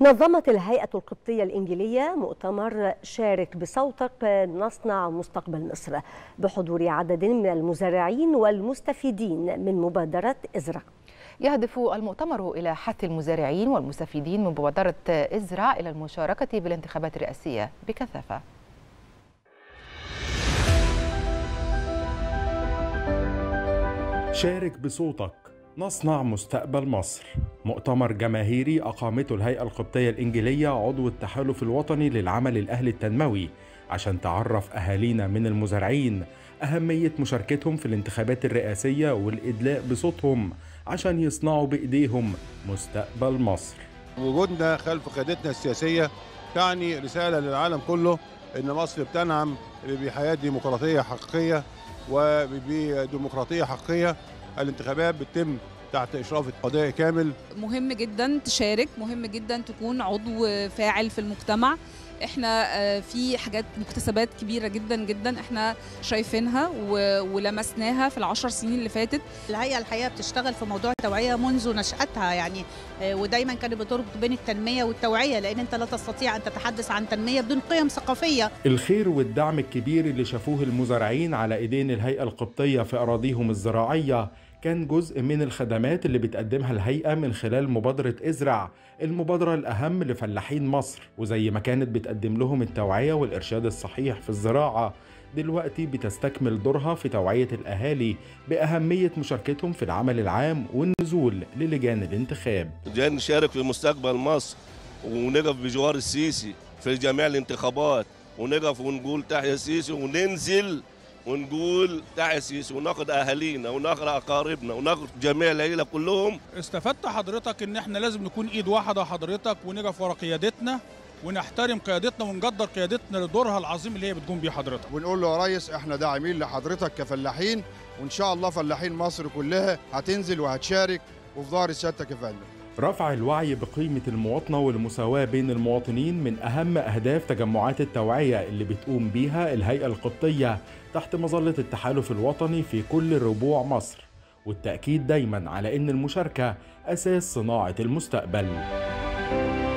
نظمت الهيئة القبطية الإنجيلية مؤتمر شارك بصوتك نصنع مستقبل مصر بحضور عدد من المزارعين والمستفيدين من مبادرة إزرع يهدف المؤتمر إلى حث المزارعين والمستفيدين من مبادرة إزرع إلى المشاركة بالانتخابات الرئاسية بكثافة شارك بصوتك نصنع مستقبل مصر مؤتمر جماهيري أقامته الهيئة القبطية الإنجيلية عضو التحالف الوطني للعمل الأهلي التنموي عشان تعرف أهالينا من المزارعين أهمية مشاركتهم في الانتخابات الرئاسية والإدلاء بصوتهم عشان يصنعوا بإيديهم مستقبل مصر وجودنا خلف قيادتنا السياسية تعني رسالة للعالم كله إن مصر بتنعم بحياة ديمقراطية حقيقية وبديمقراطية حقيقية الانتخابات بتتم تحت إشراف قضائي كامل مهم جدا تشارك مهم جدا تكون عضو فاعل في المجتمع احنا في حاجات مكتسبات كبيره جدا جدا احنا شايفينها ولمسناها في العشر سنين اللي فاتت الهيئه الحقيقه بتشتغل في موضوع التوعيه منذ نشاتها يعني ودايما كانت بتربط بين التنميه والتوعيه لان انت لا تستطيع ان تتحدث عن تنميه بدون قيم ثقافيه الخير والدعم الكبير اللي شافوه المزارعين على ايدين الهيئه القبطيه في اراضيهم الزراعيه كان جزء من الخدمات اللي بتقدمها الهيئة من خلال مبادرة ازرع المبادرة الأهم لفلاحين مصر وزي ما كانت بتقدم لهم التوعية والإرشاد الصحيح في الزراعة دلوقتي بتستكمل دورها في توعية الأهالي بأهمية مشاركتهم في العمل العام والنزول للجان الانتخاب جاي نشارك في مستقبل مصر ونقف بجوار السيسي في جميع الانتخابات ونقف ونقول تحيا السيسي وننزل ونقول تعال سيسي وناخد اهالينا وناخد اقاربنا وناخد جميع العيله كلهم استفدت حضرتك ان احنا لازم نكون ايد واحده حضرتك ونقف ورا قيادتنا ونحترم قيادتنا ونقدر قيادتنا لدورها العظيم اللي هي بتقوم بيه حضرتك ونقول له يا ريس احنا داعمين لحضرتك كفلاحين وان شاء الله فلاحين مصر كلها هتنزل وهتشارك وفي ظهر سيادتك يا فندم رفع الوعي بقيمة المواطنة والمساواة بين المواطنين من أهم أهداف تجمعات التوعية اللي بتقوم بيها الهيئة القبطية تحت مظلة التحالف الوطني في كل ربوع مصر والتأكيد دايما على أن المشاركة أساس صناعة المستقبل